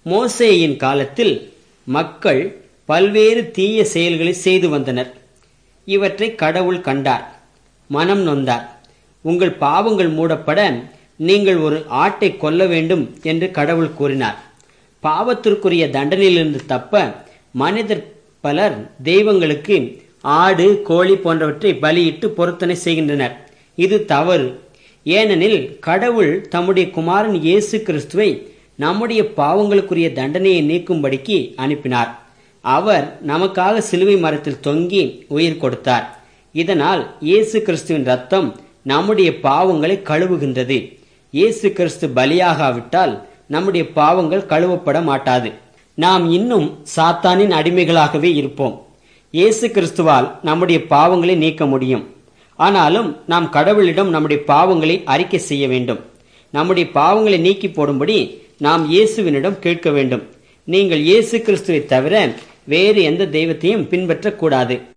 மோசேயின் காலத்தில் மக்கள் பல்வேறு தீய செயல்களை செய்து வந்தனர் இவற்றை கடவுள் கண்டார் மனம் நொந்தார் உங்கள் பாவங்கள் மூடப்பட நீங்கள் ஒரு ஆட்டை கொல்ல வேண்டும் என்று கடவுள் கூறினார் பாவத்திற்குரிய தண்டனையிலிருந்து தப்ப மனிதர் பலர் தெய்வங்களுக்கு ஆடு கோழி போன்றவற்றை பலியிட்டு பொருத்தனை செய்கின்றனர் இது தவறு ஏனெனில் கடவுள் தம்முடைய குமாரன் இயேசு கிறிஸ்துவை நம்முடைய பாவங்களுக்குரிய தண்டனையை நீக்கும்படிக்கு அனுப்பினார் அவர் நமக்காக சிலுவை மரத்தில் தொங்கி உயிர் கொடுத்தார் இதனால் இயேசு கிறிஸ்துவின் ரத்தம் நம்முடைய பாவங்களை கழுவுகின்றது இயேசு கிறிஸ்து பலியாகாவிட்டால் நம்முடைய பாவங்கள் கழுவப்பட மாட்டாது நாம் இன்னும் சாத்தானின் அடிமைகளாகவே இருப்போம் இயேசு கிறிஸ்துவால் நம்முடைய பாவங்களை நீக்க முடியும் ஆனாலும் நாம் கடவுளிடம் நம்முடைய பாவங்களை அறிக்கை செய்ய வேண்டும் நம்முடைய பாவங்களை நீக்கி போடும்படி நாம் இயேசுவினிடம் கேட்க வேண்டும் நீங்கள் இயேசு கிறிஸ்துவை தவிர வேறு எந்த தெய்வத்தையும் பின்பற்றக்கூடாது